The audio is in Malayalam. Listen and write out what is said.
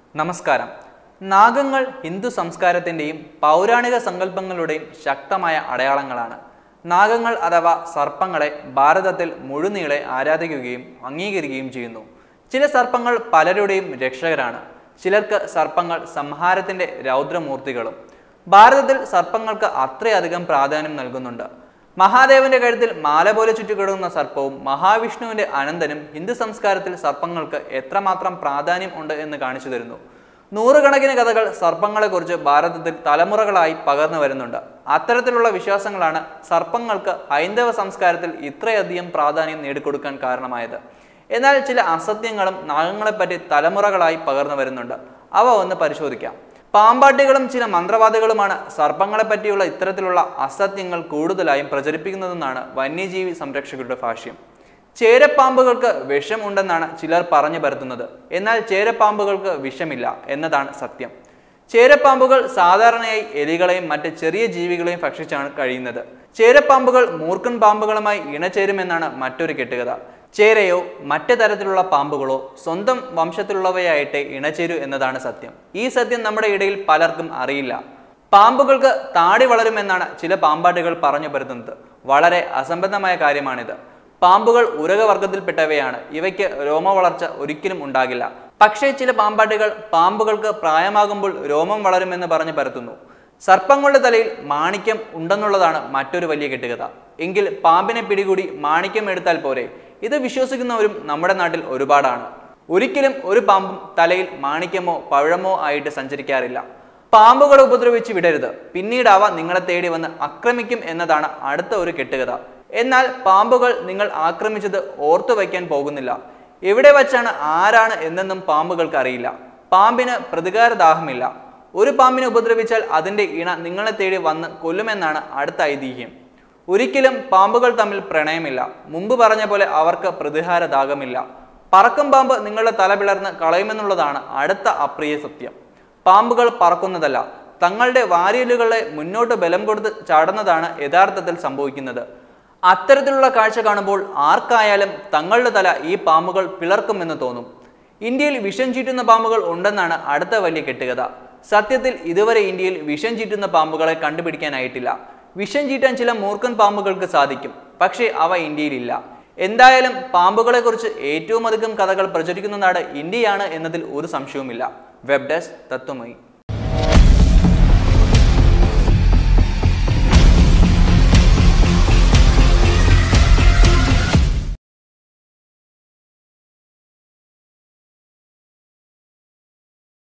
നമസ്കാരം നാഗങ്ങൾ ഹിന്ദു സംസ്കാരത്തിൻ്റെയും പൗരാണിക സങ്കല്പങ്ങളുടെയും ശക്തമായ അടയാളങ്ങളാണ് നാഗങ്ങൾ അഥവാ സർപ്പങ്ങളെ ഭാരതത്തിൽ മുഴുനീളെ ആരാധിക്കുകയും അംഗീകരിക്കുകയും ചെയ്യുന്നു ചില സർപ്പങ്ങൾ പലരുടെയും രക്ഷകരാണ് ചിലർക്ക് സർപ്പങ്ങൾ സംഹാരത്തിൻ്റെ രൗദ്രമൂർത്തികളും ഭാരതത്തിൽ സർപ്പങ്ങൾക്ക് അത്രയധികം പ്രാധാന്യം നൽകുന്നുണ്ട് മഹാദേവന്റെ കഴുത്തിൽ മാല പോലെ ചുറ്റിക്കിടക്കുന്ന സർപ്പവും മഹാവിഷ്ണുവിന്റെ അനന്തനും ഹിന്ദു സംസ്കാരത്തിൽ സർപ്പങ്ങൾക്ക് എത്രമാത്രം പ്രാധാന്യം ഉണ്ട് എന്ന് കാണിച്ചു തരുന്നു നൂറുകണക്കിന് കഥകൾ സർപ്പങ്ങളെക്കുറിച്ച് ഭാരതത്തിൽ തലമുറകളായി പകർന്നു വരുന്നുണ്ട് അത്തരത്തിലുള്ള വിശ്വാസങ്ങളാണ് സർപ്പങ്ങൾക്ക് ഹൈന്ദവ സംസ്കാരത്തിൽ ഇത്രയധികം പ്രാധാന്യം നേടിക്കൊടുക്കാൻ കാരണമായത് എന്നാൽ ചില അസത്യങ്ങളും നാഗങ്ങളെപ്പറ്റി തലമുറകളായി പകർന്നു വരുന്നുണ്ട് അവ ഒന്ന് പരിശോധിക്കാം പാമ്പാട്ടികളും ചില മന്ത്രവാദികളുമാണ് സർപ്പങ്ങളെ പറ്റിയുള്ള ഇത്തരത്തിലുള്ള അസത്യങ്ങൾ കൂടുതലായും പ്രചരിപ്പിക്കുന്നതെന്നാണ് വന്യജീവി സംരക്ഷകരുടെ ഭാഷ്യം ചേരപ്പാമ്പുകൾക്ക് വിഷം ഉണ്ടെന്നാണ് ചിലർ പറഞ്ഞു പരത്തുന്നത് എന്നാൽ ചേരപ്പാമ്പുകൾക്ക് വിഷമില്ല എന്നതാണ് സത്യം ചേരപ്പാമ്പുകൾ സാധാരണയായി എലികളെയും മറ്റ് ചെറിയ ജീവികളെയും ഭക്ഷിച്ചാണ് കഴിയുന്നത് ചേരപ്പാമ്പുകൾ മൂർഖൻ പാമ്പുകളുമായി ഇണചേരുമെന്നാണ് മറ്റൊരു കെട്ടുകഥ ചേരയോ മറ്റു തരത്തിലുള്ള പാമ്പുകളോ സ്വന്തം വംശത്തിലുള്ളവയായിട്ടേ ഇണചേരൂ എന്നതാണ് സത്യം ഈ സത്യം നമ്മുടെ ഇടയിൽ പലർക്കും അറിയില്ല പാമ്പുകൾക്ക് താടി വളരുമെന്നാണ് ചില പാമ്പാട്ടികൾ പറഞ്ഞു പരത്തുന്നത് വളരെ അസംബന്ധമായ കാര്യമാണിത് പാമ്പുകൾ ഉരകവർഗത്തിൽപ്പെട്ടവയാണ് ഇവയ്ക്ക് രോമ വളർച്ച ഒരിക്കലും ഉണ്ടാകില്ല പക്ഷേ ചില പാമ്പാട്ടികൾ പാമ്പുകൾക്ക് പ്രായമാകുമ്പോൾ രോമം വളരുമെന്ന് പറഞ്ഞു പരത്തുന്നു സർപ്പങ്ങളുടെ തലയിൽ മാണിക്യം ഉണ്ടെന്നുള്ളതാണ് മറ്റൊരു വലിയ കെട്ടുകഥ എങ്കിൽ പാമ്പിനെ പിടികൂടി മാണിക്യം എടുത്താൽ പോരെ ഇത് വിശ്വസിക്കുന്നവരും നമ്മുടെ നാട്ടിൽ ഒരുപാടാണ് ഒരിക്കലും ഒരു പാമ്പും തലയിൽ മാണിക്യമോ പഴമോ ആയിട്ട് സഞ്ചരിക്കാറില്ല പാമ്പുകളെ ഉപദ്രവിച്ച് വിടരുത് പിന്നീട് അവ നിങ്ങളെ തേടി വന്ന് ആക്രമിക്കും എന്നതാണ് അടുത്ത ഒരു കെട്ടുകഥ എന്നാൽ പാമ്പുകൾ നിങ്ങൾ ആക്രമിച്ചത് ഓർത്തു വയ്ക്കാൻ പോകുന്നില്ല എവിടെ വച്ചാണ് ആരാണ് എന്നെന്നും പാമ്പുകൾക്ക് അറിയില്ല പാമ്പിന് പ്രതികാരദാഹമില്ല ഒരു പാമ്പിനെ ഉപദ്രവിച്ചാൽ അതിന്റെ ഇണ നിങ്ങളെ തേടി വന്ന് കൊല്ലുമെന്നാണ് അടുത്ത ഐതിഹ്യം ഒരിക്കലും പാമ്പുകൾ തമ്മിൽ പ്രണയമില്ല മുമ്പ് പറഞ്ഞ പോലെ അവർക്ക് പ്രതിഹാരദാഹമില്ല പറക്കും പാമ്പ് നിങ്ങളുടെ തല പിളർന്ന് കളയുമെന്നുള്ളതാണ് അടുത്ത അപ്രിയ സത്യം പാമ്പുകൾ പറക്കുന്നതല്ല തങ്ങളുടെ വാരിയലുകളെ മുന്നോട്ട് ബലം കൊടുത്ത് ചാടുന്നതാണ് യഥാർത്ഥത്തിൽ സംഭവിക്കുന്നത് അത്തരത്തിലുള്ള കാഴ്ച കാണുമ്പോൾ ആർക്കായാലും തങ്ങളുടെ തല ഈ പാമ്പുകൾ പിളർക്കുമെന്ന് തോന്നും ഇന്ത്യയിൽ വിഷം ചീറ്റുന്ന പാമ്പുകൾ ഉണ്ടെന്നാണ് അടുത്ത വലിയ കെട്ടുകഥ സത്യത്തിൽ ഇതുവരെ ഇന്ത്യയിൽ വിഷം ചീറ്റുന്ന പാമ്പുകളെ കണ്ടുപിടിക്കാനായിട്ടില്ല വിഷം ചീറ്റാൻ ചില മൂർഖൻ പാമ്പുകൾക്ക് സാധിക്കും പക്ഷേ അവ ഇന്ത്യയിലില്ല എന്തായാലും പാമ്പുകളെക്കുറിച്ച് ഏറ്റവും അധികം കഥകൾ പ്രചരിക്കുന്ന നാട് ഇന്ത്യയാണ് എന്നതിൽ ഒരു സംശയവുമില്ല വെബ് ഡെസ്ക് തത്വമയി